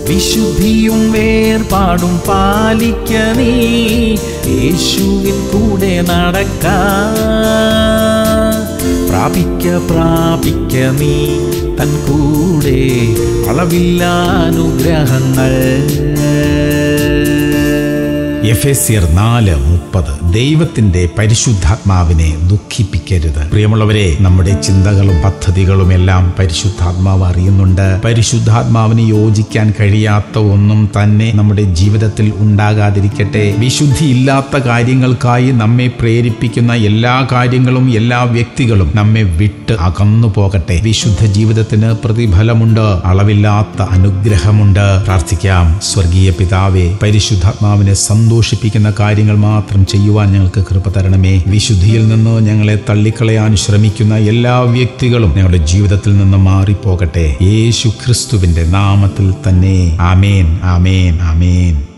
വിശുദ്ധിയും വേർപാടും പാലിക്ക നീ യേശുവിൻ കൂടെ നടക്ക പ്രാപിക്ക പ്രാപിക്ക നീ തൻ കൂടെ അളവില്ല അനുഗ്രഹങ്ങൾ എഫേസ്യർ നാല് മുപ്പത് ദൈവത്തിന്റെ പരിശുദ്ധാത്മാവിനെ ദുഃഖിപ്പിക്കരുത് പ്രിയമുള്ളവരെ നമ്മുടെ ചിന്തകളും പദ്ധതികളും എല്ലാം പരിശുദ്ധാത്മാവ് അറിയുന്നുണ്ട് പരിശുദ്ധാത്മാവിന് യോജിക്കാൻ കഴിയാത്ത ഒന്നും തന്നെ നമ്മുടെ ജീവിതത്തിൽ ഉണ്ടാകാതിരിക്കട്ടെ വിശുദ്ധിയില്ലാത്ത കാര്യങ്ങൾക്കായി നമ്മെ പ്രേരിപ്പിക്കുന്ന എല്ലാ കാര്യങ്ങളും എല്ലാ വ്യക്തികളും നമ്മെ വിട്ട് അകന്നു പോകട്ടെ വിശുദ്ധ ജീവിതത്തിന് പ്രതിഫലമുണ്ട് അളവില്ലാത്ത അനുഗ്രഹമുണ്ട് പ്രാർത്ഥിക്കാം സ്വർഗീയ പിതാവെ പരിശുദ്ധാത്മാവിനെ സന്തോഷിപ്പിക്കുന്ന കാര്യങ്ങൾ മാത്രം ചെയ്യുവാൻ ഞങ്ങൾക്ക് കൃപ തരണമേ വിശുദ്ധിയിൽ നിന്ന് ഞങ്ങളെ തള്ളിക്കളയാൻ ശ്രമിക്കുന്ന എല്ലാ വ്യക്തികളും ഞങ്ങളുടെ ജീവിതത്തിൽ നിന്ന് മാറിപ്പോകട്ടെ യേശു ക്രിസ്തുവിന്റെ നാമത്തിൽ തന്നെ ആമേൻ ആമേൻ ആമേൻ